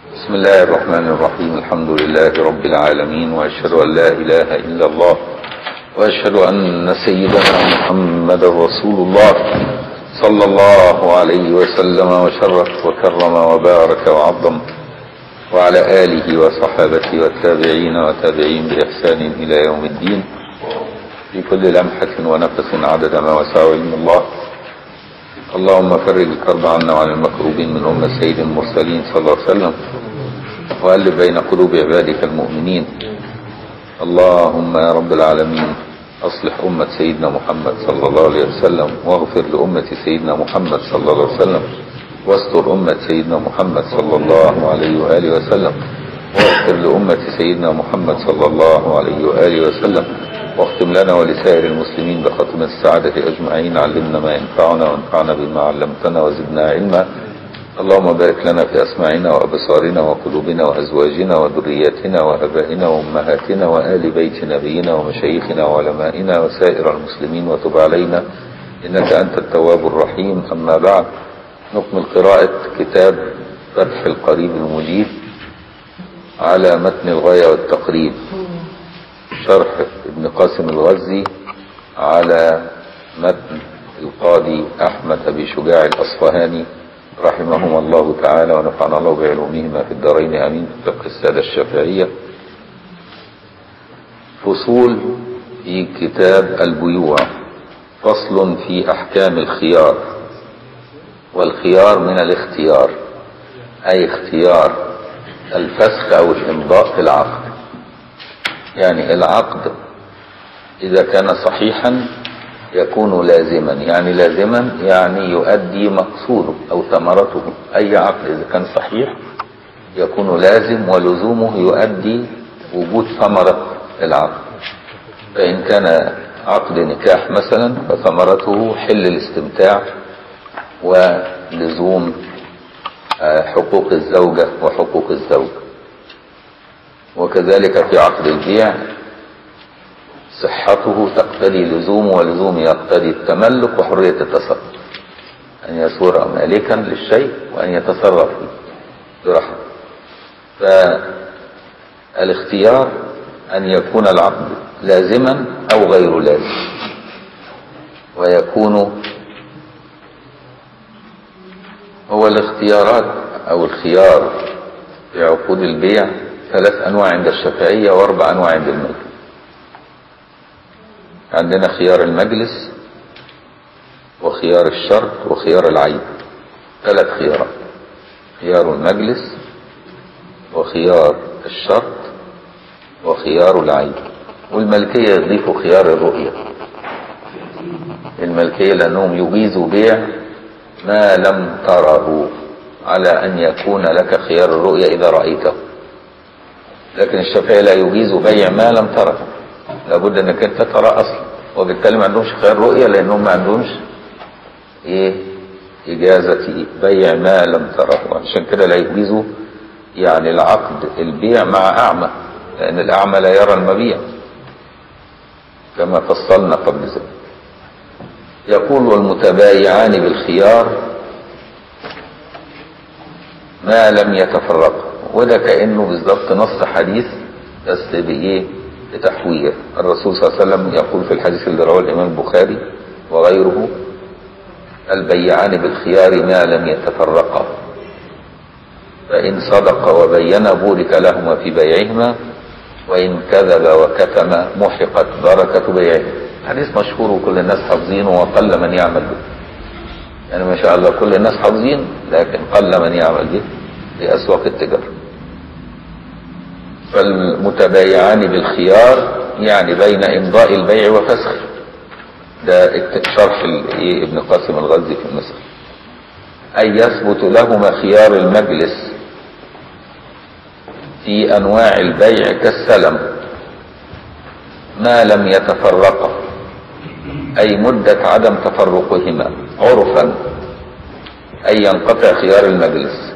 بسم الله الرحمن الرحيم الحمد لله رب العالمين وأشهد أن لا إله إلا الله وأشهد أن سيدنا محمد رسول الله صلى الله عليه وسلم وشرف وكرم وبارك وعظم وعلى آله وصحابته والتابعين وتابعين بإحسان إلى يوم الدين في كل لمحة ونفس عدد ما وسع علم الله اللهم فرج الكرب عنا وعن المكروبين من أمة سيد المرسلين صلى الله عليه وسلم وألف بين قلوب عبادك المؤمنين اللهم يا رب العالمين أصلح أمة سيدنا محمد صلى الله عليه وسلم واغفر لأمة سيدنا محمد صلى الله عليه وسلم واستر أمة سيدنا محمد صلى الله عليه وآله وسلم واغفر لأمة سيدنا محمد صلى الله عليه وآله وسلم واختم لنا ولسائر المسلمين بختم السعادة أجمعين علمنا ما ينفعنا وانفعنا بما علمتنا وزدنا علما اللهم بارك لنا في أسماعنا وأبصارنا وقلوبنا وأزواجنا وذرياتنا وأبائنا وأمهاتنا وآل بيت نبينا ومشايخنا وعلمائنا وسائر المسلمين وتب علينا إنك أنت التواب الرحيم أما بعد نكمل قراءة كتاب فتح القريب المجيب على متن الغاية والتقريب شرح ابن قاسم الغزي على متن القاضي أحمد أبي شجاع الأصفهاني رحمهما الله تعالى ونفعنا الله بعلومهما في الدارين امين في فقه الساده الشافعيه فصول في كتاب البيوع فصل في احكام الخيار والخيار من الاختيار اي اختيار الفسخ او الامضاء في العقد يعني العقد اذا كان صحيحا يكون لازما يعني لازما يعني يؤدي مقصوده او ثمرته اي عقد اذا كان صحيح يكون لازم ولزومه يؤدي وجود ثمرة العقد فان كان عقد نكاح مثلا فثمرته حل الاستمتاع ولزوم حقوق الزوجة وحقوق الزوج وكذلك في عقد البيع صحته تقتضي لزومه ولزوم يقتضي التملك وحرية التصرف أن يصور مالكا للشيء وأن يتصرف فيه برحمة فالاختيار أن يكون العقد لازما أو غير لازم ويكون هو الاختيارات أو الخيار في عقود البيع ثلاث أنواع عند الشافعية وأربع أنواع عند الملك عندنا خيار المجلس وخيار الشرط وخيار العيب ثلاث خيارات خيار المجلس وخيار الشرط وخيار العيب والملكية يضيفوا خيار الرؤية الملكية لأنهم يجيزوا بيع ما لم تره على أن يكون لك خيار الرؤية إذا رأيته لكن الشافعي لا يجيز بيع ما لم تره لابد انك انت ترى اصلا وبالتالي ما عندهمش خيار رؤيه لانهم ما عندهمش ايه اجازه بيع ما لم تره عشان كده لا يجيزوا يعني العقد البيع مع اعمى لان الاعمى لا يرى المبيع كما فصلنا قبل ذلك يقول والمتبايعان بالخيار ما لم يتفرقا وده كانه بالظبط نص حديث بس بايه بتحوير الرسول صلى الله عليه وسلم يقول في الحديث اللي رواه الإمام البخاري وغيره البيعان بالخيار ما لم يتفرقا فإن صدق وبين بورك لهما في بيعهما وإن كذب وكتم محقت بركة بيعهما حديث مشهور وكل الناس حافظينه وقل من يعمل به يعني ما شاء الله كل الناس حافظين لكن قل من يعمل به في أسواق التجارة فالمتبايعان بالخيار يعني بين إمضاء البيع وفسخه ده شرح ابن قاسم الغزي في النسخ أي يثبت لهما خيار المجلس في أنواع البيع كالسلم ما لم يتفرقا أي مدة عدم تفرقهما عرفا أي ينقطع خيار المجلس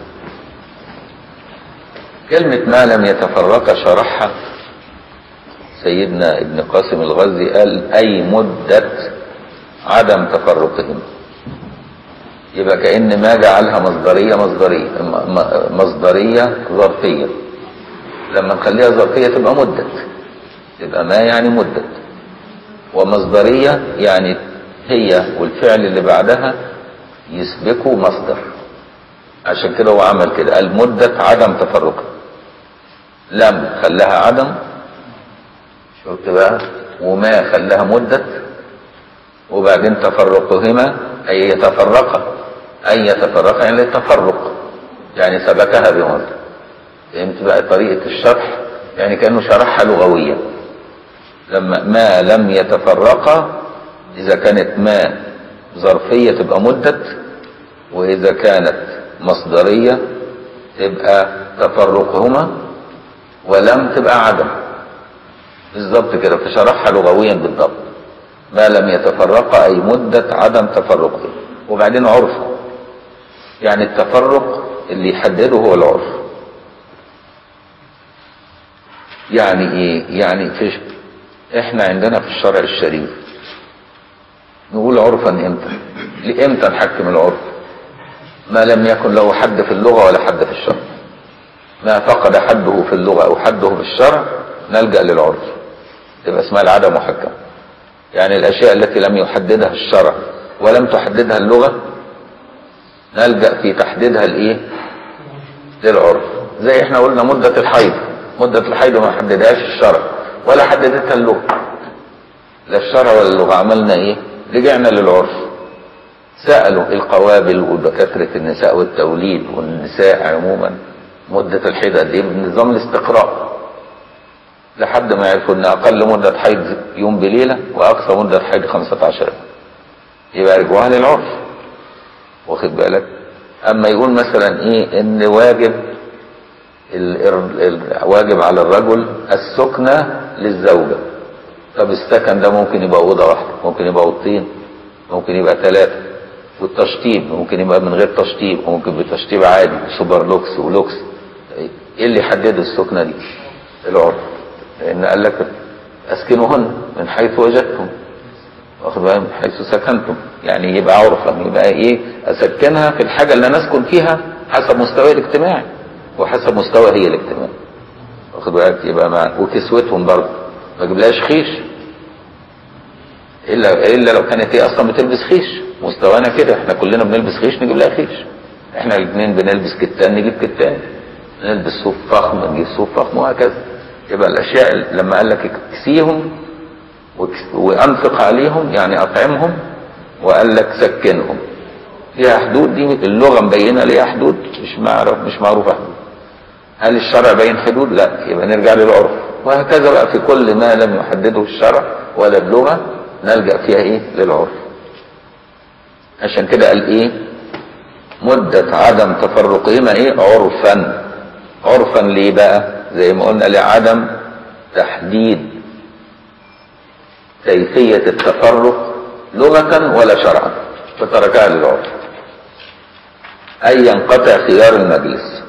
كلمة ما لم يتفرق شرحها سيدنا ابن قاسم الغزي قال أي مدة عدم تفرقهم يبقى كأن ما جعلها مصدرية مصدرية م- م- مصدرية ظرفية لما نخليها ظرفية تبقى مدة تبقى ما يعني مدة ومصدرية يعني هي والفعل اللي بعدها يسبقوا مصدر عشان كده هو عمل كده قال مدة عدم تفرقها لم خلاها عدم شفت بقى وما خلاها مدة وبعدين تفرقهما أي يتفرقا أي يتفرقا يعني التفرق يعني سبكها بمصدر فهمت بقى طريقة الشرح يعني كأنه شرحها لغويا لما ما لم يتفرقا إذا كانت ما ظرفية تبقى مدة وإذا كانت مصدرية تبقى تفرقهما ولم تبقى عدم بالظبط كده فشرحها لغويا بالضبط ما لم يتفرقا أي مدة عدم تفرقه وبعدين عرفه يعني التفرق اللي يحدده هو العرف يعني ايه يعني في احنا عندنا في الشرع الشريف نقول عرفا امتى لامتى نحكم العرف ما لم يكن له حد في اللغة ولا حد في الشرع ما فقد حده في اللغة او حده في الشرع نلجأ للعرف تبقى اسمها العدم محكم يعني الاشياء التي لم يحددها الشرع ولم تحددها اللغة نلجأ في تحديدها الايه للعرف زي احنا قلنا مدة الحيض مدة الحيض ما حددهاش الشرع ولا حددتها اللغة لا الشرع ولا اللغة عملنا ايه رجعنا للعرف سألوا القوابل ودكاترة النساء والتوليد والنساء عموما مدة الحيض قد ايه بنظام الاستقراء لحد ما يعرفوا ان اقل مدة حيض يوم بليلة واقصى مدة حيض 15 يوم يبقى رجعوها للعرف واخد بالك اما يقول مثلا ايه ان واجب ال ال واجب على الرجل السكنة للزوجة طب السكن ده ممكن يبقى اوضه واحده ممكن يبقى اوضتين ممكن يبقى ثلاثه والتشطيب ممكن يبقى من غير تشطيب وممكن بتشطيب عادي سوبر لوكس ولوكس ايه اللي يحدد السكنه دي العرف لان قال لك اسكنوهن من حيث وجدتم واخد بالك من حيث سكنتم يعني يبقى عرفا يبقى ايه اسكنها في الحاجه اللي انا اسكن فيها حسب مستواي الاجتماعي وحسب مستوى هي الاجتماعي واخد بالك يبقى مع وكسوتهم برضه ما اجيبلهاش خيش الا الا لو كانت هي اصلا بتلبس خيش مستوانا كده احنا كلنا بنلبس خيش نجيب لها خيش احنا الاثنين بنلبس كتان نجيب كتان نلبس صوف فخم نجيب صوف فخم وهكذا يبقى الاشياء لما قال لك اكسيهم وانفق عليهم يعني اطعمهم وقال لك سكنهم ليها حدود دي اللغه مبينه ليها حدود مش معروف مش معروفه حدود هل الشرع بين حدود لا يبقى نرجع للعرف وهكذا بقى في كل ما لم يحدده الشرع ولا اللغة نلجأ فيها ايه للعرف عشان كده قال ايه مدة عدم تفرقهما ايه عرفا عرفا ليه بقى زي ما قلنا لعدم تحديد كيفية التفرق لغة ولا شرعا فتركها للعرف أي ينقطع خيار المجلس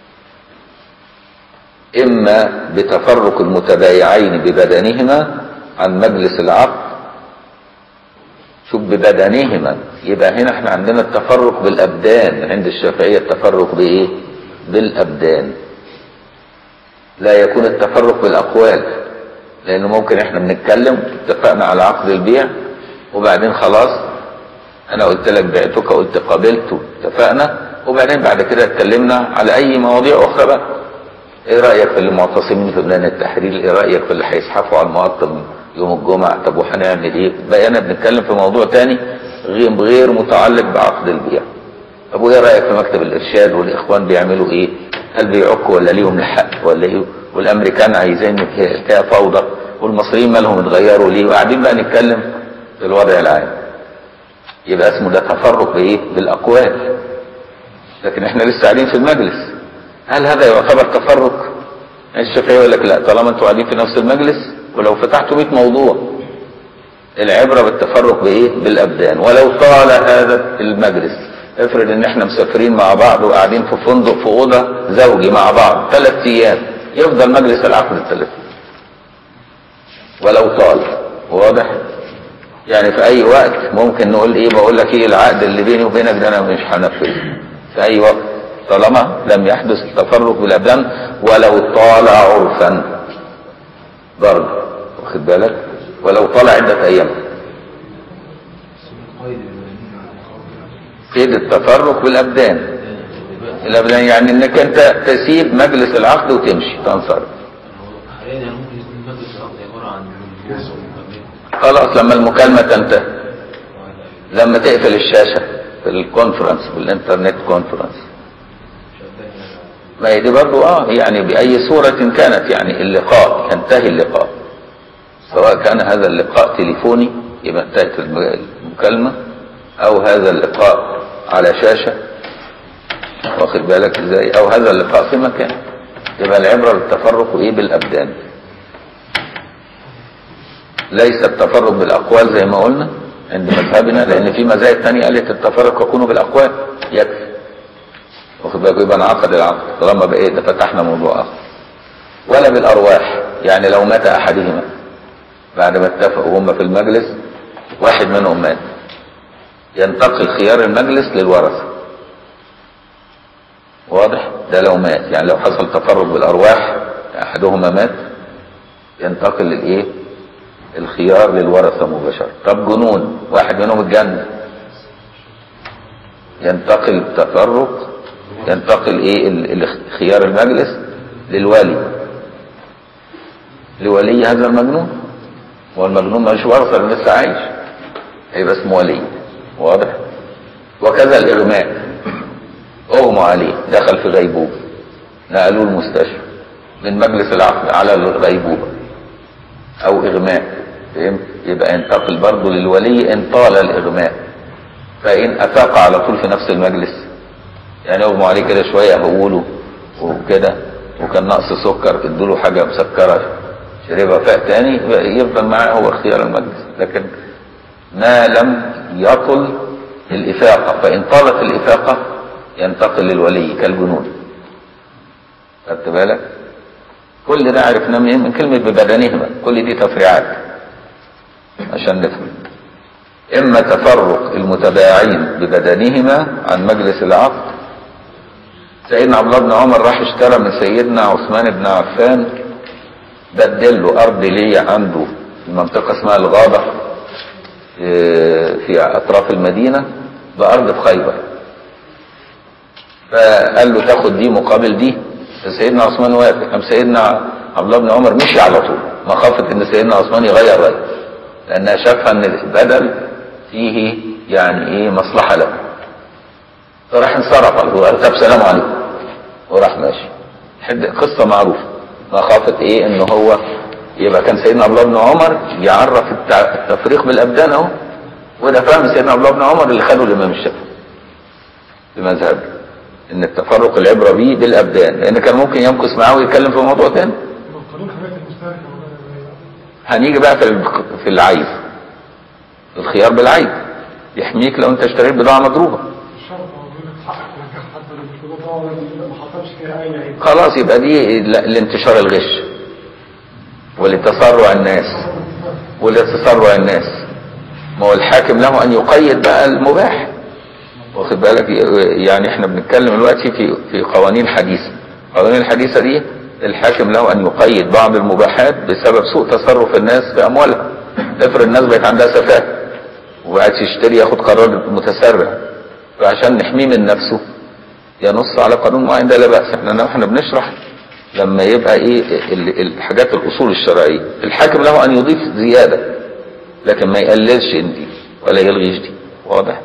إما بتفرق المتبايعين ببدنهما عن مجلس العقد شوف ببدنهما يبقى هنا احنا عندنا التفرق بالأبدان عند الشافعية التفرق بإيه بالأبدان لا يكون التفرق بالأقوال لأنه ممكن احنا بنتكلم اتفقنا على عقد البيع وبعدين خلاص أنا قلت لك بعتك قلت قابلته اتفقنا وبعدين بعد كده اتكلمنا على أي مواضيع أخرى بقى ايه رايك في المعتصمين في بلان التحرير ايه رايك في اللي هيزحفوا على المعطل يوم الجمعه طب وهنعمل ايه بقينا بنتكلم في موضوع تاني غير غير متعلق بعقد البيع طب وايه رايك في مكتب الارشاد والاخوان بيعملوا ايه هل بيعكوا ولا ليهم الحق ولا ايه والامريكان عايزين فيها فوضى والمصريين مالهم اتغيروا ليه وقاعدين بقى نتكلم في الوضع العام يبقى اسمه ده تفرق بايه بالاقوال لكن احنا لسه قاعدين في المجلس هل هذا يعتبر تفرق الشافعي يقول لك لا طالما انتوا قاعدين في نفس المجلس ولو فتحتوا 100 موضوع العبره بالتفرق بايه بالابدان ولو طال هذا المجلس افرض ان احنا مسافرين مع بعض وقاعدين في فندق في اوضه زوجي مع بعض ثلاث ايام يفضل مجلس العقد الثلاث ولو طال واضح يعني في اي وقت ممكن نقول ايه بقول لك ايه العقد اللي بيني وبينك ده انا مش هنفذه في اي وقت طالما لم يحدث التفرق بالابدان ولو طال عرفا برضه واخد بالك ولو طال عدة ايام قيد التفرق بالابدان الابدان يعني انك انت تسيب مجلس العقد وتمشي تنصرف حاليا يعني ممكن يكون مجلس العقد عبارة عن جلوس ومكالمة. خلاص لما المكالمة تنتهي لما تقفل الشاشة في الكونفرنس في الانترنت كونفرنس ما هي دي برضو اه يعني بأي صورة كانت يعني اللقاء ينتهي اللقاء سواء كان هذا اللقاء تليفوني يبقى انتهت الم- المكالمة او هذا اللقاء على شاشة واخد بالك ازاي او هذا اللقاء في مكان يبقى العبرة بالتفرق ايه بالابدان ليس التفرق بالاقوال زي ما قلنا عند مذهبنا لان في مذاهب تانية قالت التفرق يكون بالاقوال يكفي واخد بالك يبقى انعقد العقد طالما بقى ده فتحنا موضوع اخر ولا بالارواح يعني لو مات احدهما بعد ما اتفقوا هم في المجلس واحد منهم مات ينتقل خيار المجلس للورثه واضح ده لو مات يعني لو حصل تفرق بالارواح احدهما مات ينتقل للايه الخيار للورثه مباشره طب جنون واحد منهم اتجنن ينتقل التفرق ينتقل ايه ال- ال- خيار المجلس للولي لولي هذا المجنون والمجنون مش ورثه لأنه لسه عايش هيبقى اسمه ولي واضح وكذا الاغماء اغمى عليه دخل في غيبوبه نقلوه المستشفى من مجلس العقد على الغيبوبه او اغماء فهمت يبقى ينتقل برضه للولي ان طال الاغماء فان افاق على طول في نفس المجلس يعني اغمى عليه كده شويه هقوله وكده وكان نقص سكر ادوله حاجه مسكره شربها فاق تاني يبقى يفضل معاه هو اختيار المجلس لكن ما لم يطل الافاقه فان طالت الافاقه ينتقل للولي كالجنون خدت بالك كل ده عرفناه منين من كلمة ببدنهما كل دي تفريعات عشان نفهم إما تفرق المتبايعين ببدنهما عن مجلس العقد سيدنا عبد الله بن عمر راح اشترى من سيدنا عثمان بن عفان بدل له أرض ليه عنده في منطقة اسمها الغابة اه، في أطراف المدينة بأرض في خيبر فقال له تاخد دي مقابل دي فسيدنا عثمان وافق قام سيدنا عبد الله بن عمر مشي على طول مخافة ان سيدنا عثمان يغير رأيه لانها شافها ان البدل فيه يعني ايه مصلحة له فراح انصرف على طول قال طب سلام عليكم وراح ماشي حد قصة معروفة مخافة ايه ان هو يبقى كان سيدنا عبد الله بن عمر يعرف التع- التفريق بالابدان اهو وده فهم سيدنا عبد الله بن عمر اللي خده الامام الشافعي في مذهبه ان التفرق العبرة بيه بالابدان لان كان ممكن يمكث معاه ويتكلم في موضوع تاني قانون حماية المستهلك هنيجي بقى في ال- في العيب الخيار بالعيب يحميك لو انت اشتريت بضاعة مضروبة الشرط هو بيقول لك حقك انك حتى لو مش كده طبعا ما حصلش فيها اي عيب خلاص يبقى دي ل- لانتشار الغش ولتسرع الناس ولتسرع الناس ما هو الحاكم له ان يقيد بقى المباح واخد بالك يعني احنا بنتكلم دلوقتي في في قوانين حديثه القوانين الحديثه دي الحاكم له ان يقيد بعض المباحات بسبب سوء تصرف الناس في اموالها افرض الناس بقت عندها سفاهه وقاعد يشتري ياخد قرار متسرع فعشان نحميه من نفسه ينص على قانون معين ده لا باس احنا احنا بنشرح لما يبقى ايه ال- الحاجات الاصول الشرعيه الحاكم له ان يضيف زياده لكن ما يقللش ان دي ولا يلغيش دي واضح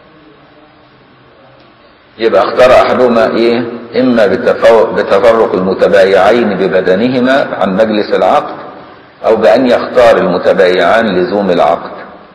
يبقى اختار احدهما ايه اما بتفو- بتفرق المتبايعين ببدنهما عن مجلس العقد او بان يختار المتبايعان لزوم العقد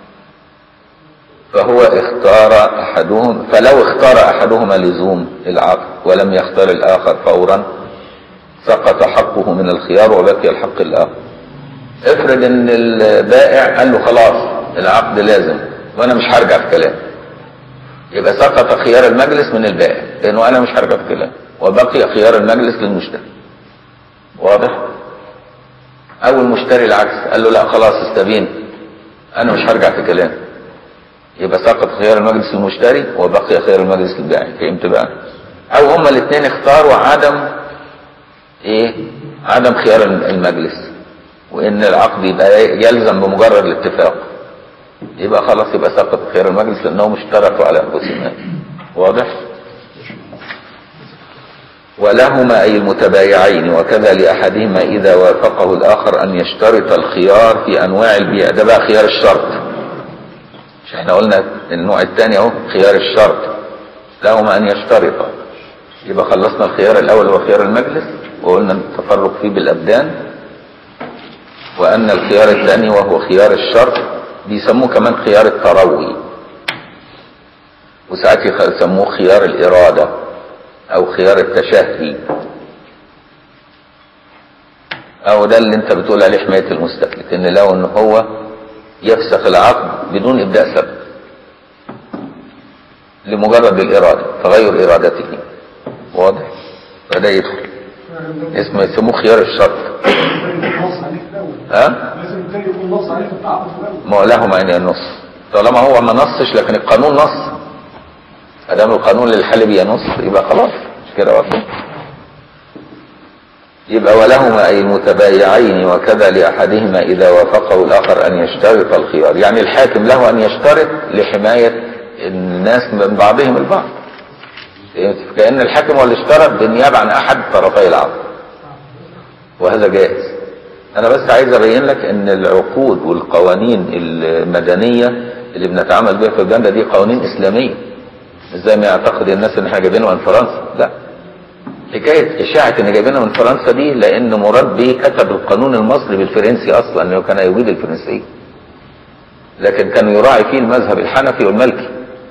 فهو اختار احدهم فلو اختار احدهما لزوم العقد ولم يختار الاخر فورا سقط حقه من الخيار وبقي الحق الاخر افرض ان البائع قال له خلاص العقد لازم وانا مش هرجع في كلامي يبقى سقط خيار المجلس من البائع لانه انا مش هرجع في كلامي وبقي خيار المجلس للمشتري واضح او المشتري العكس قال له لا خلاص استبين انا مش هرجع في كلامي يبقى سقط خيار المجلس المشتري وبقي خيار المجلس البائع فهمت بقى او هما الاثنين اختاروا عدم ايه عدم خيار المجلس وان العقد يبقى يلزم بمجرد الاتفاق يبقى خلاص يبقى سقط خيار المجلس لانهم اشتركوا على انفسهم واضح ولهما أي المتبايعين وكذا لأحدهما إذا وافقه الآخر أن يشترط الخيار في أنواع البيع ده بقى خيار الشرط مش احنا قلنا النوع الثاني اهو خيار الشرط لهما أن يشترطا يبقى خلصنا الخيار الأول هو خيار المجلس وقلنا التفرق فيه بالأبدان وأن الخيار الثاني وهو خيار الشرط بيسموه كمان خيار التروي وساعات يسموه خيار الإرادة او خيار التشهي او ده اللي انت بتقول عليه حماية المستهلك ان لو ان هو يفسخ العقد بدون ابداء سبب لمجرد الارادة تغير ارادته واضح فده يدخل اسمه يسموه خيار الشرط نص عليه في الاول ها لازم التاني يكون نص عليه في التعاقد في الاول ما هو لهم عين النص طالما هو ما نصش لكن القانون نص ادام القانون للحل بينص يبقى خلاص مش كده برضه يبقى ولهما اي المتبايعين وكذا لاحدهما اذا وافقه الاخر ان يشترط الخيار يعني الحاكم له ان يشترط لحمايه الناس من بعضهم البعض كان الحاكم هو اللي اشترط بالنيابه عن احد طرفي العقد وهذا جائز انا بس عايز ابين لك ان العقود والقوانين المدنيه اللي بنتعامل بها في الجنة دي قوانين اسلاميه مش زي ما يعتقد الناس ان احنا جايبينها من فرنسا لا حكايه اشاعه ان جايبينها من فرنسا دي لان مراد بيه كتب القانون المصري بالفرنسي اصلا انه كان يجيد الفرنسيه لكن كان يراعي فيه المذهب الحنفي والمالكي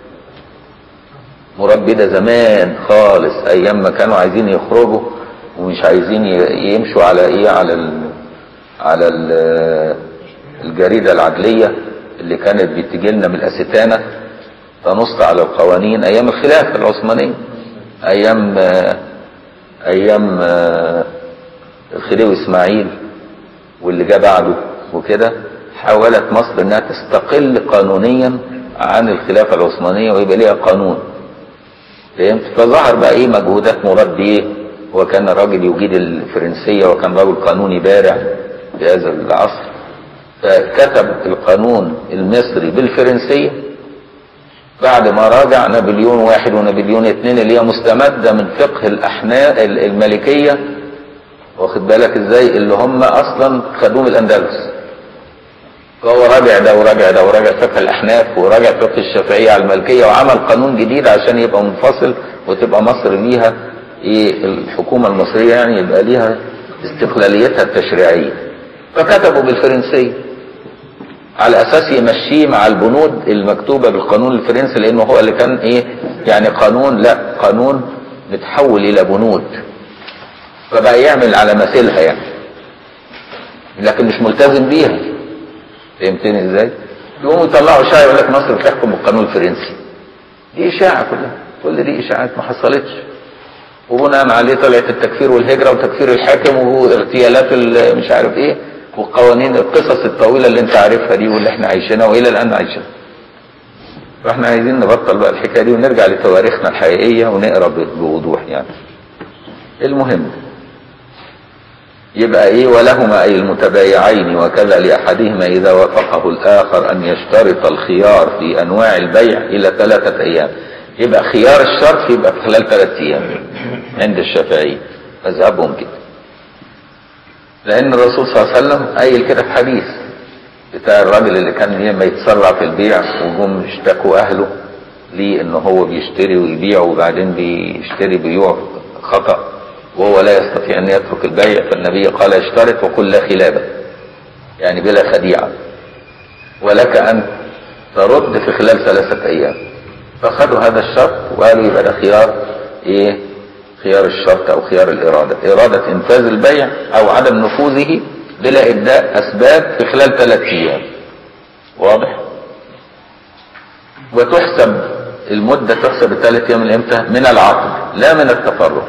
مراد بيه ده زمان خالص ايام ما كانوا عايزين يخرجوا ومش عايزين ي- يمشوا على ايه على ال على ال الجريده العدليه اللي كانت بتجي لنا من الاستانه فنص على القوانين ايام الخلافه العثمانيه ايام آه، ايام آه، الخديوي اسماعيل واللي جاء بعده وكده حاولت مصر انها تستقل قانونيا عن الخلافه العثمانيه ويبقى ليها قانون فهمت فظهر بقى ايه مجهودات مراد بيه هو كان راجل يجيد الفرنسيه وكان رجل قانوني بارع في هذا العصر فكتب القانون المصري بالفرنسيه بعد ما راجع نابليون واحد ونابليون اثنين اللي هي مستمدة من فقه الأحناء المالكية واخد بالك ازاي اللي هم اصلا خدوه من الاندلس فهو راجع ده وراجع ده وراجع فقه الاحناف وراجع فقه الشافعية على المالكية وعمل قانون جديد عشان يبقى منفصل وتبقى مصر ليها ايه الحكومة المصرية يعني يبقى ليها استقلاليتها التشريعية فكتبوا بالفرنسية على اساس يمشيه مع البنود المكتوبة بالقانون الفرنسي لانه هو اللي كان ايه يعني قانون لا قانون متحول الى بنود فبقى يعمل على مثلها يعني لكن مش ملتزم بيها فهمتني ازاي يقوموا يطلعوا اشاعه يقول لك مصر بتحكم بالقانون الفرنسي دي اشاعه كلها كل دي اشاعات ما حصلتش وبناء عليه طلعت التكفير والهجره وتكفير الحاكم واغتيالات ال- مش عارف ايه والقوانين القصص الطويله اللي انت عارفها دي واللي احنا عايشينها والى الان عايشينها فاحنا عايزين نبطل بقى الحكايه دي ونرجع لتواريخنا الحقيقيه ونقرا ب- بوضوح يعني المهم يبقى ايه ولهما اي المتبايعين وكذا لاحدهما اذا وافقه الاخر ان يشترط الخيار في انواع البيع الى ثلاثه ايام يبقى خيار الشرط يبقى في خلال ثلاثة ايام عند الشافعية مذهبهم كده لان الرسول صلى الله عليه وسلم قايل كده في حديث بتاع الراجل اللي كان لما يتسرع في البيع وجم اشتكوا اهله ليه ان هو بيشتري ويبيع وبعدين بيشتري بيوع خطأ وهو لا يستطيع ان يترك البيع فالنبي قال اشترط وقل لا خلابة يعني بلا خديعة ولك ان ترد في خلال ثلاثة ايام فخدوا هذا الشرط وقالوا يبقى ده خيار ايه خيار الشرط او خيار الارادة ارادة انفاذ البيع او عدم نفوذه بلا ابداء اسباب في خلال ثلاث ايام واضح وتحسب المدة تحسب الثلاث ايام من امتى من العقد لا من التفرق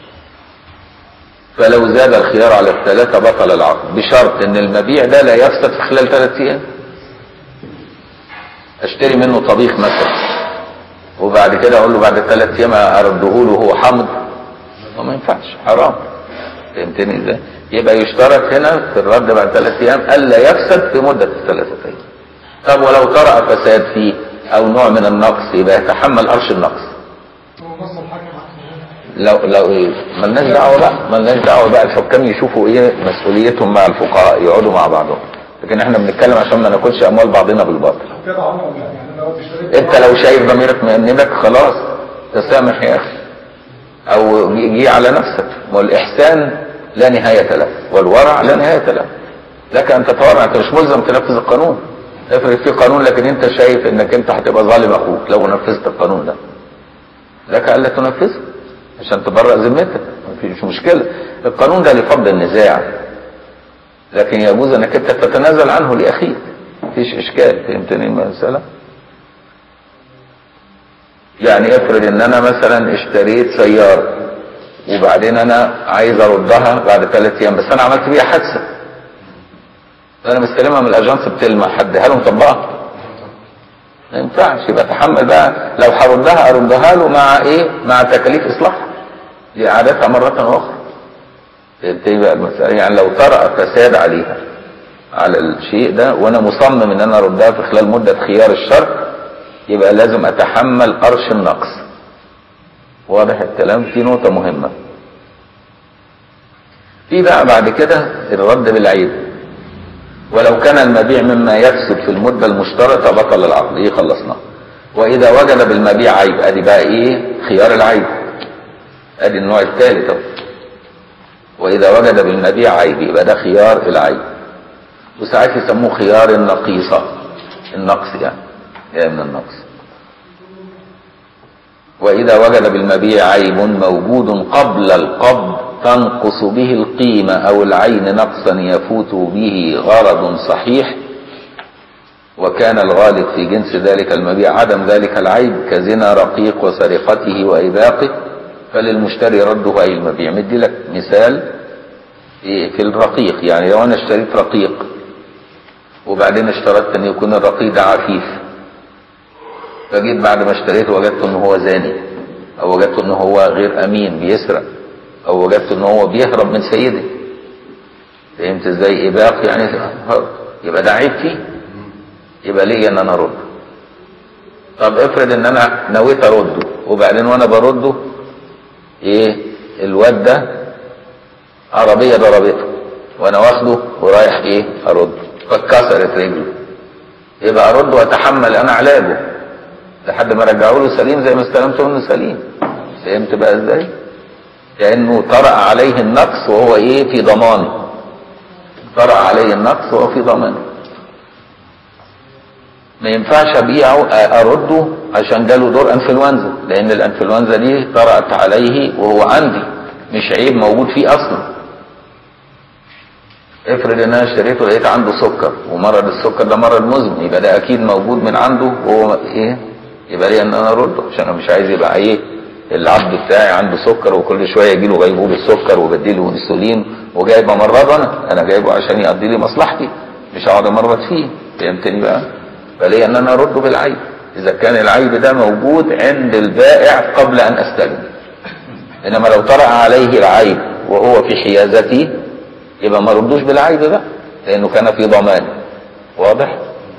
فلو زاد الخيار على الثلاثة بطل العقد بشرط ان المبيع ده لا يفسد في خلال ثلاث ايام اشتري منه طبيخ مثلا وبعد كده اقول له بعد ثلاث ايام ارده له وهو حامض ما ينفعش حرام فهمتني ازاي يبقى يشترط هنا في الرد بعد ثلاث ايام الا يفسد في مده الثلاثه ايام طب ولو طرأ فساد فيه او نوع من النقص يبقى يتحمل قرش النقص هو نص الحاكم لو لو ايه ملناش دعوه بقى ملناش دعوه بقى الحكام يشوفوا ايه مسؤوليتهم مع الفقهاء يقعدوا مع بعضهم لكن احنا بنتكلم عشان ما ناكلش اموال بعضنا بالباطل كده عمره يعني انا لو اشتريت انت لو شايف ضميرك مأنبك خلاص تسامح يا اخي او جي على نفسك والاحسان لا نهايه له والورع لا نهايه له لك ان تتورع انت مش ملزم تنفذ القانون افرض في قانون لكن انت شايف انك انت هتبقى ظالم اخوك لو نفذت القانون ده لك الا تنفذه عشان تبرأ ذمتك مفيش مشكله القانون ده لفض النزاع لكن يجوز انك انت تتنازل عنه لاخيك مفيش اشكال فهمتني المساله يعني افرض ان انا مثلا اشتريت سيارة وبعدين انا عايز اردها بعد ثلاث ايام بس انا عملت بيها حادثة انا مستلمها من الاجانس بتلمع حدها له مطبقها ما ينفعش يبقى اتحمل بقى لو هردها اردها له مع ايه مع تكاليف اصلاحها لاعادتها مرة اخرى فهمتني بقى المسألة يعني لو طرأ فساد عليها على الشيء ده وانا مصمم ان انا اردها في خلال مدة خيار الشرط يبقى لازم اتحمل قرش النقص واضح الكلام في نقطة مهمة في بقى بعد كده الرد بالعيب ولو كان المبيع مما يفسد في المدة المشترطة بطل العقد ايه خلصنا واذا وجد بالمبيع عيب ادي بقى ايه خيار العيب ادي النوع الثالث اهو واذا وجد بالمبيع عيب يبقى ده خيار العيب وساعات يسموه خيار النقيصة النقص يعني جاي من النقص وإذا وجد بالمبيع عيب موجود قبل القبض تنقص به القيمة أو العين نقصا يفوت به غرض صحيح وكان الغالب في جنس ذلك المبيع عدم ذلك العيب كزنا رقيق وسرقته وإباقه فللمشتري رده أي المبيع مدي لك مثال في الرقيق يعني لو أنا اشتريت رقيق وبعدين اشترطت أن يكون الرقيق ده عفيف فجيت بعد ما اشتريته وجدت ان هو زاني او وجدت ان هو غير امين بيسرق او وجدت ان هو بيهرب من سيده فهمت ازاي اباق يعني هرب. يبقى ده عيب فيه يبقى ليه ان انا ارده طب افرض ان انا نويت ارده وبعدين وانا برده ايه الواد ده عربيه ضربته وانا واخده ورايح ايه ارده فاتكسرت رجله يبقى ارد واتحمل انا علاجه لحد ما رجعوا له سليم زي ما استلمته منه سليم فهمت بقى ازاي كانه طرأ عليه النقص وهو ايه في ضمانه طرأ عليه النقص وهو في ضمانه ما ينفعش ابيعه ارده عشان جاله دور انفلونزا لان الانفلونزا دي طرأت عليه وهو عندي مش عيب موجود فيه اصلا افرض ان انا اشتريته لقيت عنده سكر ومرض السكر ده مرض مزمن يبقى ده اكيد موجود من عنده وهو ايه يبقى لي ان انا ارده عشان انا مش عايز يبقى ايه العبد بتاعي عنده سكر وكل شويه يجي له غيبوبه السكر وبديله انسولين وجايب امرضه انا انا جايبه عشان يقضي لي مصلحتي مش هقعد امرض فيه فهمتني بقى فليه ان انا ارده بالعيب اذا كان العيب ده موجود عند البائع قبل ان استلم انما لو طرأ عليه العيب وهو في حيازتي يبقى ما ردوش بالعيب بقى لانه كان في ضمان واضح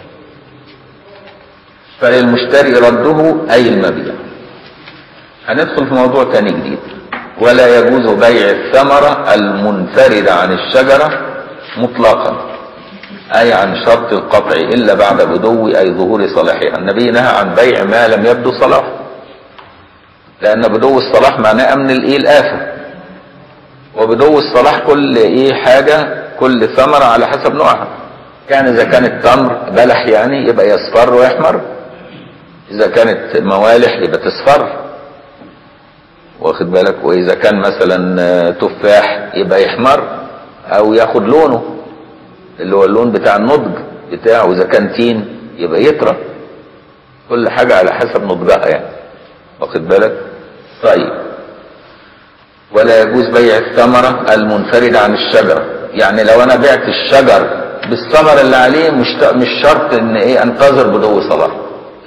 فللمشتري رده اي المبيع هندخل في موضوع تاني جديد ولا يجوز بيع الثمرة المنفردة عن الشجرة مطلقا أي عن شرط القطع إلا بعد بدو أي ظهور صلاحها النبي نهى عن بيع ما لم يبدو صلاحه لأن بدو الصلاح معناه أمن الإيه الآفة وبدو الصلاح كل إيه حاجة كل ثمرة على حسب نوعها كان إذا كان التمر بلح يعني يبقى يصفر ويحمر إذا كانت موالح يبقى تصفر واخد بالك وإذا كان مثلا تفاح يبقى يحمر أو ياخد لونه اللي هو اللون بتاع النضج بتاعه إذا كان تين يبقى يطرى كل حاجة على حسب نضجها يعني واخد بالك طيب ولا يجوز بيع الثمرة المنفردة عن الشجرة يعني لو أنا بعت الشجر بالثمر اللي عليه مش مش شرط ان ايه انتظر بدو صلاح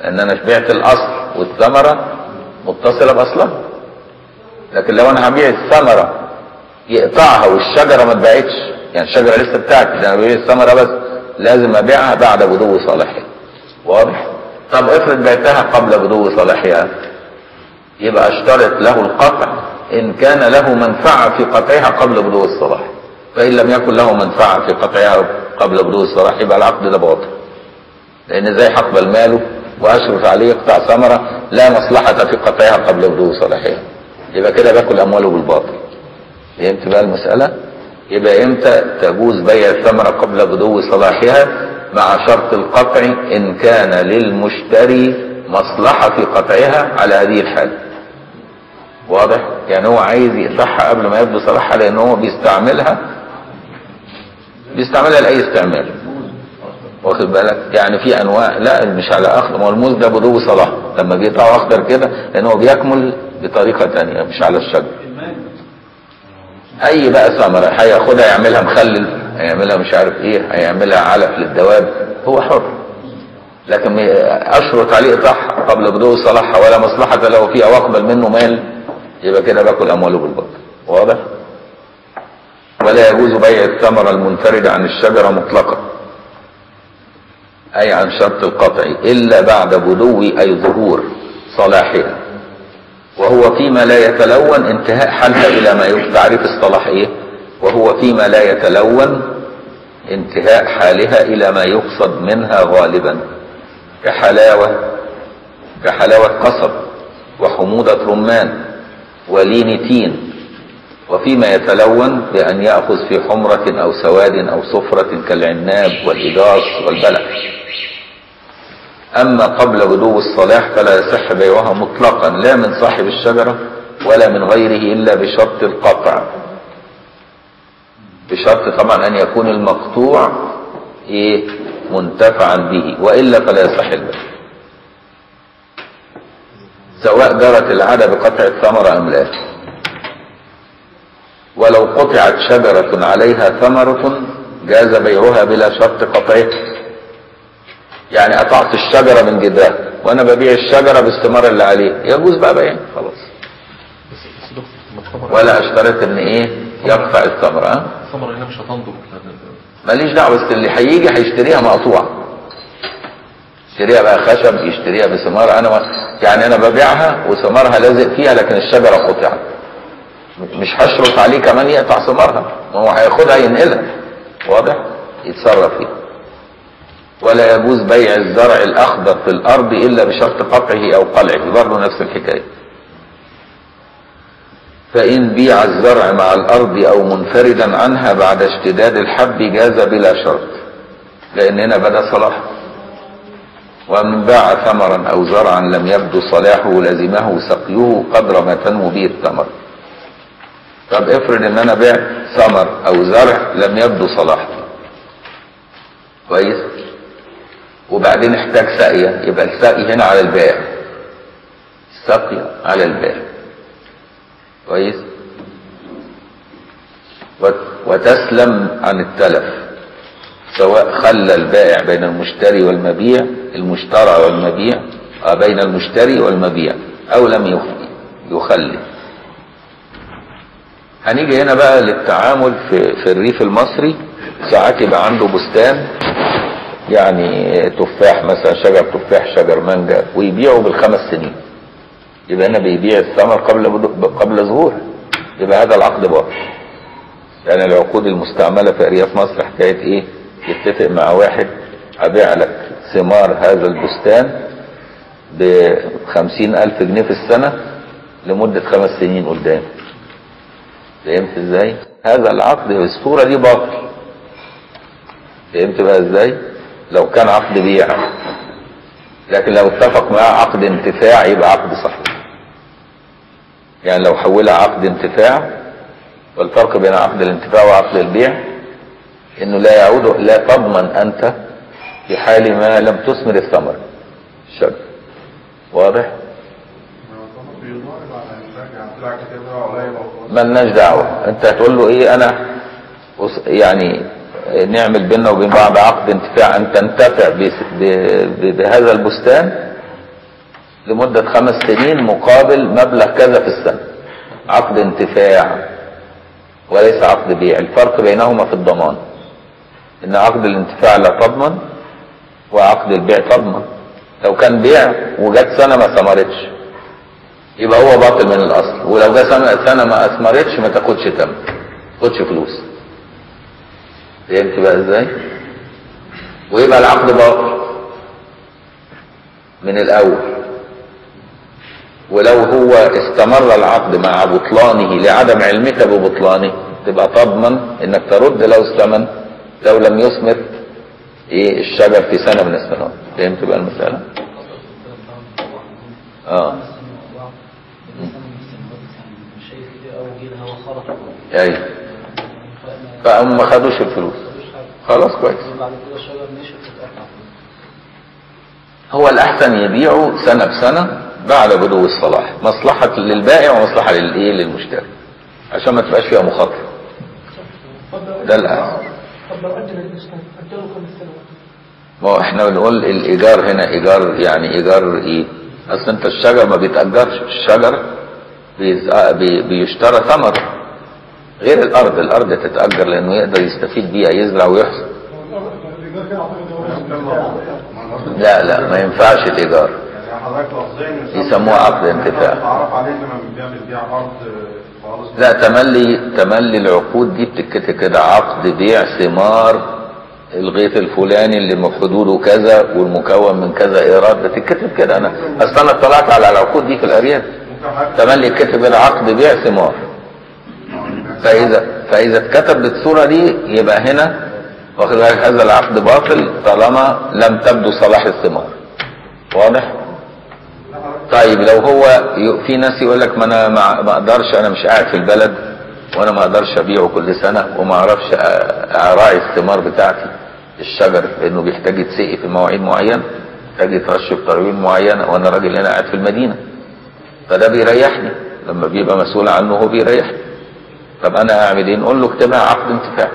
لان انا بعت الاصل والثمره متصله باصلها لكن لو انا هبيع الثمره يقطعها والشجره ما اتباعتش يعني الشجره لسه بتاعتي ده انا ببيع الثمره بس لازم ابيعها بعد بدو صلاحها واضح طب افرض بعتها قبل بدو صلاحها يبقى اشترط له القطع ان كان له منفعه في قطعها قبل بدو الصلاح فان لم يكن له منفعه في قطعها قبل بدو الصلاح يبقى العقد ده باطل لان ازاي هقبل ماله واشرف عليه يقطع ثمره لا مصلحه في قطعها قبل بدو صلاحها يبقى كده باكل امواله بالباطل فهمت بقى المساله يبقى امتى تجوز بيع الثمره قبل بدو صلاحها مع شرط القطع ان كان للمشتري مصلحه في قطعها على هذه الحاله واضح يعني هو عايز يقطعها قبل ما يبدو صلاحها لان هو بيستعملها بيستعملها لاي استعمال واخد بالك يعني في انواع لا مش على اخضر ما هو الموز ده بدو صلاح لما بيقطعه اخضر كده لان هو بيكمل بطريقه تانية مش على الشجر اي بقى ثمره هياخدها يعملها مخلل هيعملها مش عارف ايه هيعملها علف للدواب هو حر لكن اشرط عليه قطعها قبل بدو صلاحها ولا مصلحه له فيها واقبل منه مال يبقى كده باكل امواله بالباطل واضح ولا يجوز بيع الثمره المنفرده عن الشجره مطلقا اي عن شرط القطع الا بعد بدو اي ظهور صلاحها وهو فيما لا يتلون انتهاء حالها الى ما يقصد تعريف الصلاح ايه وهو فيما لا يتلون انتهاء حالها الى ما يقصد منها غالبا كحلاوة كحلاوة قصب وحموضة رمان ولين تين وفيما يتلون بأن يأخذ في حمرة أو سواد أو صفرة كالعناب والإداس والبلح أما قبل بدو الصلاح فلا يصح بيعها مطلقا لا من صاحب الشجرة ولا من غيره إلا بشرط القطع بشرط طبعا أن يكون المقطوع إيه منتفعا به وإلا فلا يصح البيع سواء جرت العادة بقطع الثمرة أم لا ولو قطعت شجرة عليها ثمرة جاز بيعها بلا شرط قطعها يعني قطعت الشجرة من جدرها وانا ببيع الشجرة بالثمار اللي عليها يجوز بقى بيع خلاص بس بس دكتور ما الثمرة ولا اشترط ان ايه يقطع الثمرة ها؟ الثمرة هنا مش هتنضج ماليش دعوة بس اللي هيجي هيشتريها مقطوعة يشتريها بقى خشب يشتريها بثمار انا ما يعني انا ببيعها وثمارها لازق فيها لكن الشجرة قطعت مش هشرط عليه كمان يقطع ثمارها ما هو هياخدها ينقلها واضح يتصرف فيها ولا يجوز بيع الزرع الاخضر في الارض الا بشرط قطعه او قلعه برضه نفس الحكايه فان بيع الزرع مع الارض او منفردا عنها بعد اشتداد الحب جاز بلا شرط لان هنا بدا صلاح ومن باع ثمرا او زرعا لم يبدو صلاحه لزمه سقيه قدر ما تنمو به الثمر طب افرض ان انا بعت ثمر او زرع لم يبدو صلاحه كويس وبعدين احتاج سقية يبقى السقي هنا على البائع السقي على البائع كويس وت- وتسلم عن التلف سواء خلى البائع بين المشتري والمبيع المشترى والمبيع آه، بين المشتري والمبيع او لم يخ- يخلي هنيجي هنا بقى للتعامل في, في الريف المصري ساعات يبقى عنده بستان يعني تفاح مثلا شجر تفاح شجر مانجا ويبيعه بالخمس سنين يبقى هنا بيبيع الثمر قبل بدو- قبل ظهوره يبقى هذا العقد باطل يعني العقود المستعمله في ارياف مصر حكايه ايه يتفق مع واحد ابيع لك ثمار هذا البستان بخمسين الف جنيه في السنه لمده خمس سنين قدام فهمت ازاي هذا العقد بالصوره دي باطل فهمت بقى ازاي لو كان عقد بيع لكن لو اتفق معاه عقد انتفاع يبقى عقد صحيح يعني لو حولها عقد انتفاع والفرق بين عقد الانتفاع وعقد البيع انه لا يعود لا تضمن انت في حال ما لم تثمر الثمر الشجر واضح ملناش دعوة انت هتقول له ايه انا أص- يعني نعمل بيننا وبين بعض عقد انتفاع ان تنتفع بس- ب- ب- بهذا البستان لمدة خمس سنين مقابل مبلغ كذا في السنة عقد انتفاع وليس عقد بيع الفرق بينهما في الضمان ان عقد الانتفاع لا تضمن وعقد البيع تضمن لو كان بيع وجت سنة ما ثمرتش يبقى هو باطل من الاصل ولو جت سنة, سنة ما اثمرتش ما تاخدش تم ما تاخدش فلوس فهمت بقى ازاي ويبقى العقد باطل من الاول ولو هو استمر العقد مع بطلانه لعدم علمك ببطلانه تبقى تضمن انك ترد لو استمن لو لم يثمر ايه الشجر في سنة من السنوات فهمت بقى المسألة اه ايوه فهم ما خدوش الفلوس خلاص كويس بعد كده الشجر مشي وتتقطع هو الأحسن يبيعه سنة بسنة بعد بدو الصلاح مصلحة للبائع ومصلحة للإيه للمشتري عشان ما تبقاش فيها مخاطرة ده الأحسن طب لو أجل الإسلام أجله خمس سنوات ما هو احنا بنقول الإيجار هنا إيجار يعني إيجار إيه أصل أنت الشجر ما بيتأجرش الشجر بيز- بي- بيشترى ثمر غير الأرض الأرض تتأجر لأنه يقدر يستفيد بيها يزرع ويحصد الإيجار كده أعتقد هو لا لا ما ينفعش الإيجار يعني حضرتك لفظيا يسموه عقد انتفاع. تعرف عليه لما بنبيع بنبيع ارض خالص لا تملي تملي العقود دي بتتكتب كده عقد بيع ثمار الغيط الفلاني اللي حدوده كذا والمكون من كذا ايراد بتتكتب كده انا اصل انا اطلعت على العقود دي في الارياف ممكن حضرتك تملي كتب كده عقد بيع ثمار فاذا فاذا اتكتب بالصوره دي يبقى هنا واخد بالك هذا العقد باطل طالما لم تبدو صلاح الثمار واضح طيب لو هو ي- في ناس يقول لك ما انا ما ما اقدرش انا مش قاعد في البلد وانا ما اقدرش ابيعه كل سنه وما اعرفش أ- اراعي الثمار بتاعتي الشجر لانه بيحتاج يتسقي في مواعيد معينه يحتاج يترش في ترويج معينه وانا راجل هنا قاعد في المدينه فده بيريحني لما بيبقى مسؤول عنه هو بيريحني طب انا اعمل ايه نقول له اكتبها عقد انتفاع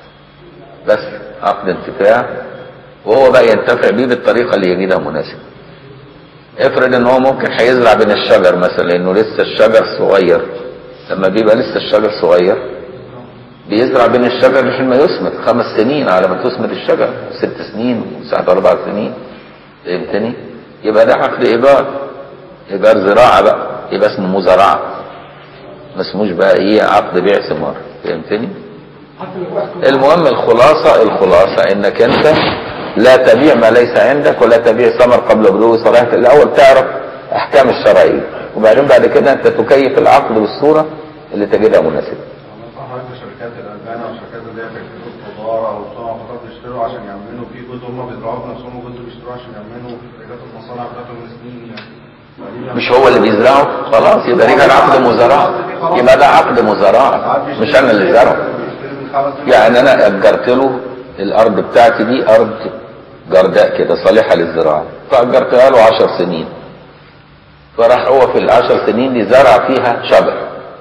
بس عقد انتفاع وهو بقى ينتفع بيه بالطريقه اللي يجدها مناسبه افرض ان هو ممكن هيزرع بين الشجر مثلا لانه لسه الشجر صغير لما بيبقى لسه الشجر صغير بيزرع بين الشجر لحين ما يثمر خمس سنين على ما تثمر الشجر ست سنين ساعة اربع سنين فهمتني يبقى ده عقد ايجار ايجار زراعة بقى يبقى اسمه مزارعة ما اسموش بقى ايه عقد بيع ثمار فهمتني حتى لو واحد المهم الخلاصة الخلاصة انك انت لا تبيع ما ليس عندك ولا تبيع ثمر قبل بلوغ صلاحيته الاول تعرف احكام الشرعية وبعدين بعد كده انت تكيف العقد بالصورة اللي تجدها مناسبة مثلا حضرتك شركات الالبان او شركات اللي هي بتكتب الخضار او صنع خضار بيشتروا عشان يعملوا في جزء هم بيزرعوه بنفسهم وجزء بيشتروه عشان يعملوا حاجات المصانع بتاعتهم سنين يعني مش هو اللي بيزرعه خلاص يبقى رجع عقد مزارعة يبقى ده عقد مزارعة مش انا اللي زرعه بيشتري من خمس سنين يعني انا اجرت له الارض بتاعتي دي ارض جرداء كده صالحة للزراعة فاجرتها له عشر سنين فراح هو في العشر سنين دي زرع فيها شجر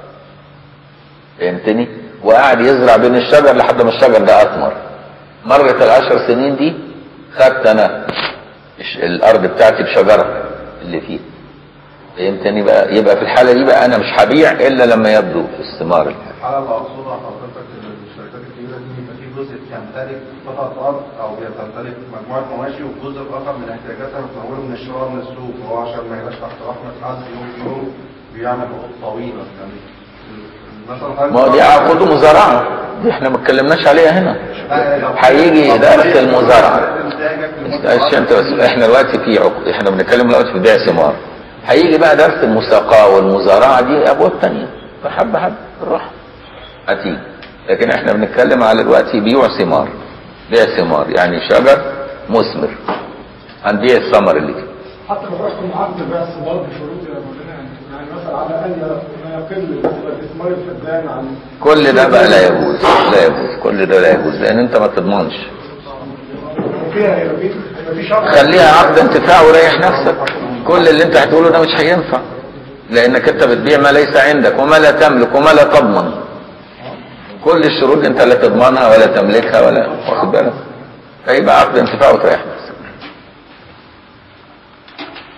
فهمتني وقعد يزرع بين الشجر لحد ما الشجر ده اثمر مرت العشر سنين دي خدت انا الش- الارض بتاعتي بشجرة اللي فيها فهمتني بقى يبقى في الحالة دي بقى انا مش هبيع الا لما يبدو الثمار الحالة اللي أقصدها حضرتك إن الشركات الكبيرة دي بيبقى في جزء بيمتلك قطعة أرض أو بيمتلك مجموعة مواشي والجزء الآخر من احتياجاتها بتموله من الشراء من السوق وهو عشان ما يبقاش تحت رحمة حد يوم في يوم بيعمل عقود طويلة يعني مثلا حضرتك- ما هو دي عقود مزارعة دي احنا ما اتكلمناش عليها هنا هيجي درس المزارعة معلش انت بس احنا دلوقتي في عقود احنا بنتكلم دلوقتي في بيع ثمار هيجي بقى درس المساقاة والمزارعة دي ابواب تانية فحبة حبة بالراحة هتيجي لكن احنا بنتكلم على دلوقتي بيوع ثمار بيع ثمار يعني شجر مثمر هنبيع الثمر اللي فيه حتى لو يحكم عقد بيع الثمار بشروط يا مولانا يعني يعني مثلا على الاقل ما يقل نسبه الاثمار الفدان عن كل ده بقى لا يجوز لا يجوز كل ده لا يجوز لان انت ما تضمنش وفيها هيبقى في هيبقى في شرط خليها عقد انتفاع وريح نفسك كل اللي انت هتقوله ده مش هينفع لانك انت بتبيع ما ليس عندك وما لا تملك وما لا تضمن كل الشروط انت لا تضمنها ولا تملكها ولا واخد بالك فيبقى عقد انتفاع وتريح نفسك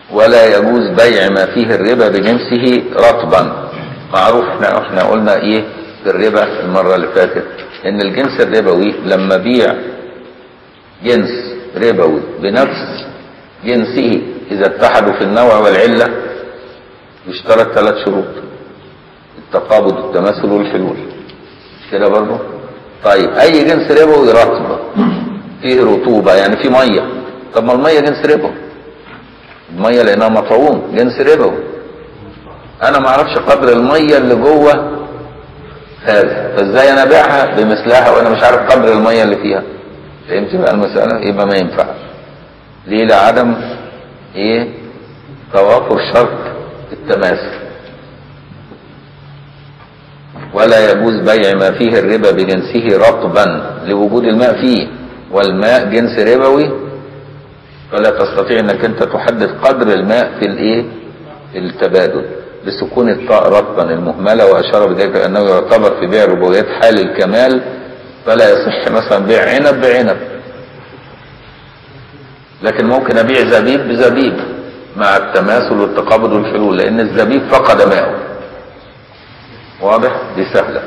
ولا يجوز بيع ما فيه الربا بجنسه رطبا معروف احنا احنا قلنا ايه في الربا المره اللي فاتت ان الجنس الربوي لما بيع جنس ربوي بنفس جنسه اذا اتحدوا في النوع والعله يشترط ثلاث شروط التقابض والتماثل والحلول مش كده برضه طيب اي جنس ربوي رطب فيه رطوبه يعني فيه ميه طب ما الميه جنس ربوي الميه لانها مطعوم جنس ربوي انا ما اعرفش قدر الميه اللي جوه هذا فازاي انا ابيعها بمثلها وانا مش عارف قدر الميه اللي فيها فهمت بقى المساله يبقى ما ينفعش ليه لعدم ايه توافر شرط التماثل ولا يجوز بيع ما فيه الربا بجنسه رطبا لوجود الماء فيه والماء جنس ربوي فلا تستطيع انك انت تحدد قدر الماء في الايه في التبادل بسكون الطاء رطبا المهمله واشار بذلك انه يعتبر في بيع الربويات حال الكمال فلا يصح مثلا بيع عنب بعنب لكن ممكن ابيع زبيب بزبيب مع التماثل والتقابض والحلول لان الزبيب فقد ماءه واضح دي سهله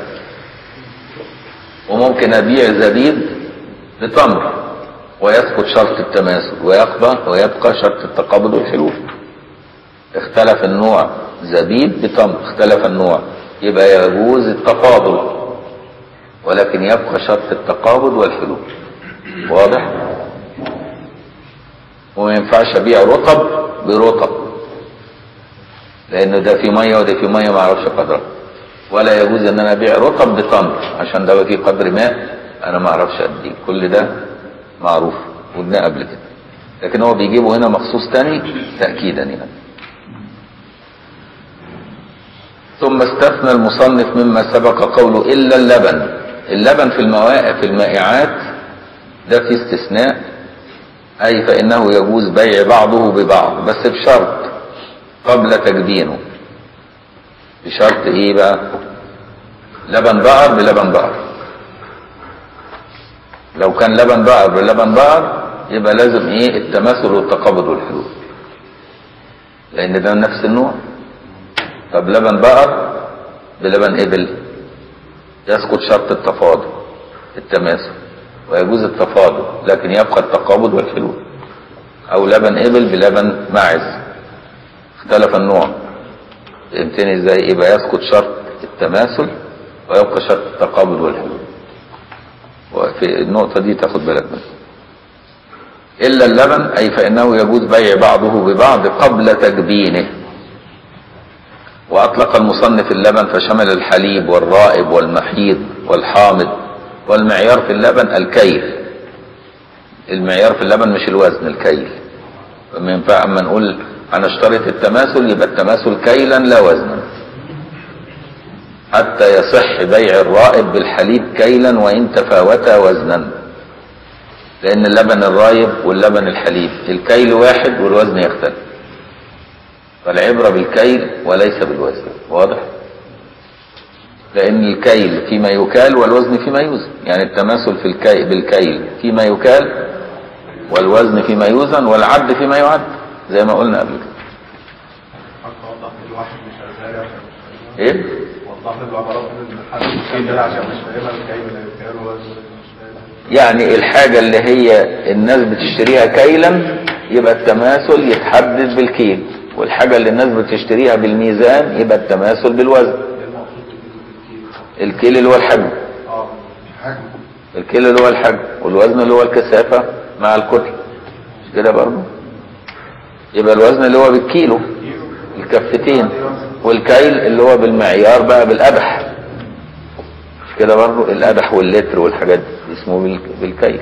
وممكن ابيع زبيب بتمر ويسقط شرط التماثل ويقبى ويبقى شرط التقابض والحلول اختلف النوع زبيب بتمر اختلف النوع يبقى يجوز التفاضل ولكن يبقى شرط التقابض والحلول واضح وما ينفعش ابيع رطب برطب لان ده في ميه وده في ميه ما اعرفش قدرها ولا يجوز ان انا ابيع رطب بتمر عشان ده فيه قدر ماء انا ما اعرفش قد ايه كل ده معروف قلنا قبل كده لكن هو بيجيبه هنا مخصوص تاني تاكيدا يعني ثم استثنى المصنف مما سبق قوله الا اللبن اللبن في المواقف في المائعات ده في استثناء اي فانه يجوز بيع بعضه ببعض بس بشرط قبل تجدينه بشرط ايه بقى لبن بقر بلبن بقر لو كان لبن بقر بلبن بقر يبقى لازم ايه التماثل والتقابض والحلول لان ده نفس النوع طب لبن بقر بلبن ابل يسقط شرط التفاضل التماثل ويجوز التفاضل لكن يبقى التقابض والحلول او لبن ابل بلبن ماعز اختلف النوع فهمتني ازاي يبقى يسقط شرط التماثل ويبقى شرط التقابض والحلول وفي النقطة دي تاخد بالك منها إلا اللبن أي فإنه يجوز بيع بعضه ببعض قبل تجبينه وأطلق المصنف اللبن فشمل الحليب والرائب والمحيض والحامض والمعيار في اللبن الكيل المعيار في اللبن مش الوزن الكيل فما ينفع اما نقول انا اشترط التماثل يبقى التماثل كيلا لا وزنا حتى يصح بيع الرائب بالحليب كيلا وان تفاوتا وزنا لان اللبن الرايب واللبن الحليب الكيل واحد والوزن يختلف فالعبرة بالكيل وليس بالوزن واضح لان الكيل فيما يكال والوزن فيما يوزن يعني التماثل في الكي بالكيل فيما يكال والوزن فيما يوزن والعد فيما يعد زي ما قلنا قبل كده حتى وضح الواحد مش شغال عشان مش ايه فاهم وضح له عبارات من حد مش شغال عشان مش فاهمها الكيل الكيل والوزن مش فاهم يعني الحاجة اللي هي الناس بتشتريها كيلا يبقى التماثل يتحدد بالكيل والحاجة اللي الناس بتشتريها بالميزان يبقى التماثل بالوزن ايه المقصود بالكيل الكيل اللي هو الحجم اه حجم الكيل اللي هو الحجم والوزن اللي هو الكثافة مع الكتلة مش كده برضه يبقى الوزن اللي هو بالكيلو الكفتين والكيل اللي هو بالمعيار بقى بالقدح مش كده برضه القدح واللتر والحاجات دي اسمه بال- بالكيل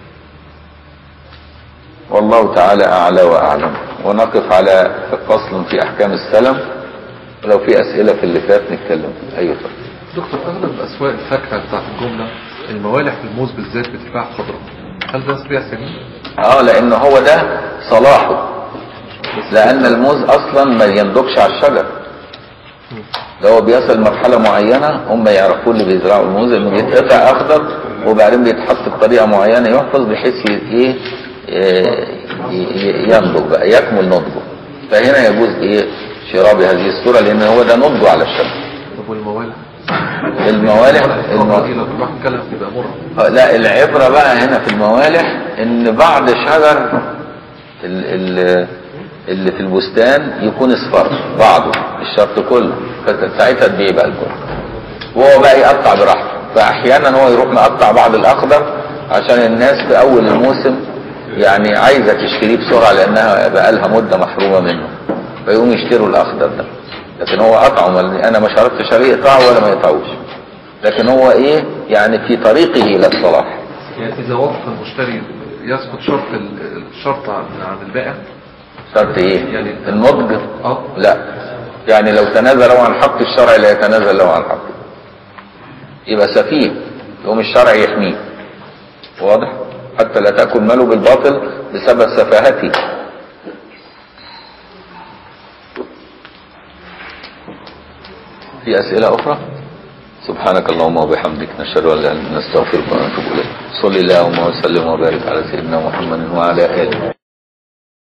والله تعالى اعلى واعلم ونقف على فصل في احكام السلم ولو في اسئله في اللي فات نتكلم فيه ايوه طبعا دكتور اغلب اسواق الفاكهه بتاعت الجمله الموالح في الموز بالذات بتتباع خضراء هل ده بيع سليم؟ اه لان هو ده صلاحه لان الموز اصلا ما ينضجش على الشجر ده هو بيصل مرحله معينه هم يعرفوا اللي بيزرعوا الموز انه بيتقطع اخضر وبعدين بيتحط بطريقه معينه يحفظ بحيث ي- ايه ي- ي- ينضج بقى يكمل نضجه فهنا يجوز ايه شراء بهذه الصورة لان هو ده نضجه على الشمس طب والموالح الموالح الفترة دي الم... لو الواحد كلف تبقى مرة آه، لا العبرة بقى هنا في الموالح ان بعض شجر ال... ال... اللي في البستان يكون اصفر بعضه مش شرط كله فساعتها تبيع بقى الكل وهو بقى يقطع براحته فاحيانا هو يروح مقطع بعض الاخضر عشان الناس في اول الموسم يعني عايزه تشتريه بسرعه لانها بقى لها مده محرومه منه فيقوم يشتروا الاخضر ده لكن هو قطعه ما- انا ما شرطتش عليه يقطعه ولا ما يقطعوش لكن هو ايه يعني في طريقه الى الصلاح يعني إذا وقف المشتري يسقط شرط ال- الشرط عن عن البائع شرط ايه يعني- النضج اه لا يعني لو تنازل له عن حق الشرع لا يتنازل له عن حقه يبقى سفيه يقوم الشرع يحميه واضح حتى لا تأكل ماله بالباطل بسبب سفاهته في أسئلة أخرى سبحانك اللهم وبحمدك نشهد أن لا إله إلا أنت نستغفرك ونتوب إليك صلي اللهم وسلم وبارك على سيدنا محمد وعلى آله